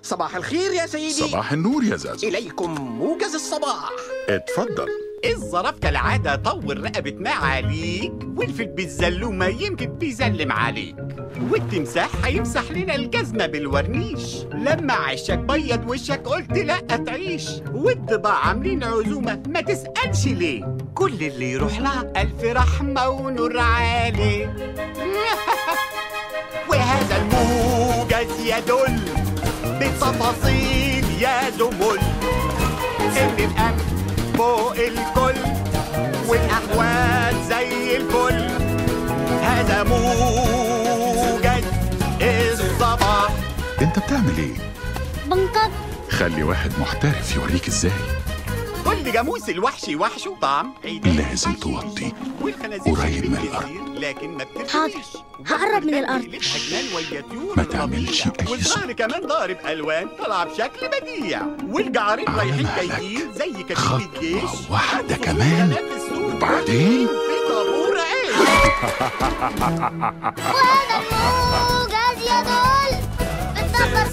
صباح الخير يا سيدي صباح النور يا زازو إليكم موجز الصباح اتفضل الظرف كالعادة طول رقبة معاليك والفيل بالزلومة يمكن بيزلم عليك والتمساح هيمسح لنا الجزمة بالورنيش لما عشك بيض وشك قلت لا تعيش والضباع عاملين عزومة ما تسألش ليه كل اللي يروح لها ألف رحمة ونور عليه وهذا الموجز يدل بتفاصيل يا زمل ان الامن فوق الكل والاحوال زي الفل هذا موجز الصباح انت بتعمل ايه بنقض خلي واحد محترف يوريك ازاي كل جاموس الوحش وحشه طعم لازم توطي قريب من الأرض. لكن ما بترتويش حاضر. هقرب من الأرض. ما تعملش أي والظهر صوت. كمان ضارب الوان طلع بشكل بديع والجعارين على رايحين مهلك. جايين زي كتيبة خطوة جيش واحدة أو كمان. سلام السوق. وبعدين؟ في طابور عيش وهذا الموجز يدل بالسفر